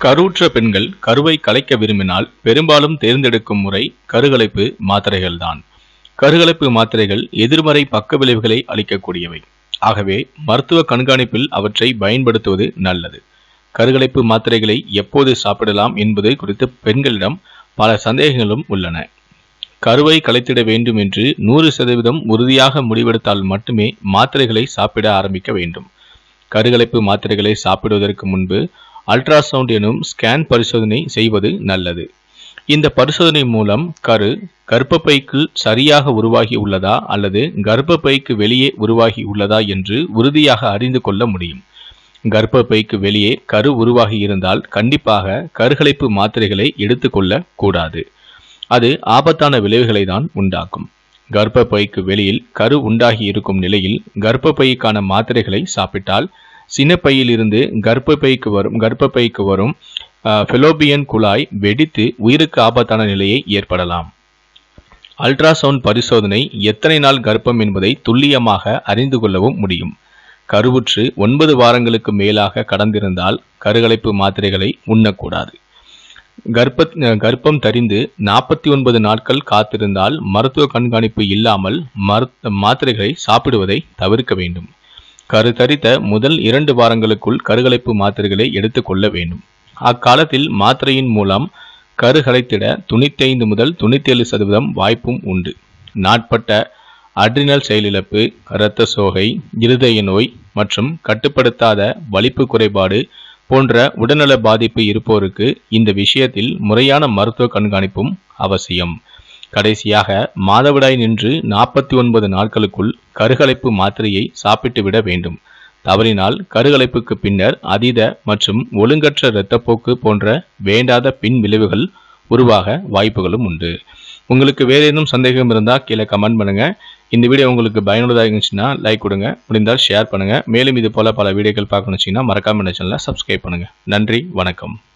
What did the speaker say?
கருவுற்ற பெண்கள் கருவை கலைக்க விரும்பினால் பெரும்பாலும் தேர்ந்தெடுக்கும் முறை கருகலைப்பு மாத்திரைகள்தான் கருகலைப்பு மாத்திரைகள் எதிர்மறை பக்க விளைவுகளை அளிக்கக்கூடியவை ஆகவே மருத்துவ கண்காணிப்பில் அவற்றை பயன்படுத்துவது நல்லது கருகலைப்பு மாத்திரைகளை எப்போது சாப்பிடலாம் என்பது குறித்து பெண்களிடம் பல சந்தேகங்களும் உள்ளன கருவை கலைத்திட வேண்டும் என்று நூறு சதவீதம் உறுதியாக முடிவெடுத்தால் மட்டுமே மாத்திரைகளை சாப்பிட ஆரம்பிக்க வேண்டும் கருகலைப்பு மாத்திரைகளை சாப்பிடுவதற்கு முன்பு அல்ட்ராசவுண்ட் எனும் ஸ்கேன் பரிசோதனை செய்வது நல்லது இந்த பரிசோதனை மூலம் கரு கர்ப்பப்பைக்கு சரியாக உருவாகி உள்ளதா அல்லது கர்ப்பப்பைக்கு வெளியே உருவாகி உள்ளதா என்று உறுதியாக அறிந்து கொள்ள முடியும் கர்ப்பப்பைக்கு வெளியே கரு உருவாகி இருந்தால் கண்டிப்பாக கருகலைப்பு மாத்திரைகளை எடுத்துக்கொள்ள கூடாது அது ஆபத்தான விளைவுகளை தான் உண்டாக்கும் கர்ப்பப்பைக்கு வெளியில் கரு உண்டாகி இருக்கும் நிலையில் கர்ப்பப்பைக்கான மாத்திரைகளை சாப்பிட்டால் சினப்பையிலிருந்து கர்ப்பப்பைக்கு வரும் கர்ப்பப்பைக்கு வரும் ஃபெலோபியன் குழாய் வெடித்து உயிருக்கு ஆபத்தான நிலையை ஏற்படலாம் அல்ட்ராசவுண்ட் பரிசோதனை எத்தனை நாள் கர்ப்பம் என்பதை துல்லியமாக அறிந்து கொள்ளவும் முடியும் கருவுற்று ஒன்பது வாரங்களுக்கு மேலாக கடந்திருந்தால் கருகலைப்பு மாத்திரைகளை உண்ணக்கூடாது கர்ப்ப கர்ப்பம் தரிந்து நாற்பத்தி ஒன்பது நாட்கள் காத்திருந்தால் மருத்துவ கண்காணிப்பு இல்லாமல் மருத் மாத்திரைகளை சாப்பிடுவதை தவிர்க்க வேண்டும் கரு தரித்த முதல் இரண்டு வாரங்களுக்குள் கருகலைப்பு மாத்திரைகளை எடுத்துக்கொள்ள வேண்டும் அக்காலத்தில் மாத்திரையின் மூலம் கருகலைத்திட தொண்ணூத்தைந்து முதல் தொண்ணூத்தேழு சதவீதம் வாய்ப்பும் உண்டு நாட்பட்ட அட்ரினல் செயலிழப்பு இரத்த சோகை இருதய நோய் மற்றும் கட்டுப்படுத்தாத வலிப்பு குறைபாடு போன்ற உடல்நல பாதிப்பு இருப்போருக்கு இந்த விஷயத்தில் முறையான மருத்துவ கண்காணிப்பும் அவசியம் கடைசியாக மாதவிடாய் நின்று நாற்பத்தி ஒன்பது நாட்களுக்குள் கருகலைப்பு மாத்திரையை சாப்பிட்டு விட வேண்டும் தவறினால் கருகலைப்புக்கு பின்னர் அதீத மற்றும் ஒழுங்கற்ற இரத்தப்போக்கு போன்ற வேண்டாத பின் விளைவுகள் உருவாக வாய்ப்புகளும் உண்டு உங்களுக்கு வேறு ஏதும் சந்தேகம் இருந்தால் கீழே கமெண்ட் பண்ணுங்க இந்த வீடியோ உங்களுக்கு பயனுள்ளதாக இருந்துச்சுன்னா லைக் கொடுங்க முடிந்தால் ஷேர் பண்ணுங்க மேலும் இது போல பல வீடியோக்கள் பார்க்கணுச்சுன்னா மறக்காம இந்த சேனலை சப்ஸ்கிரைப் பண்ணுங்க நன்றி வணக்கம்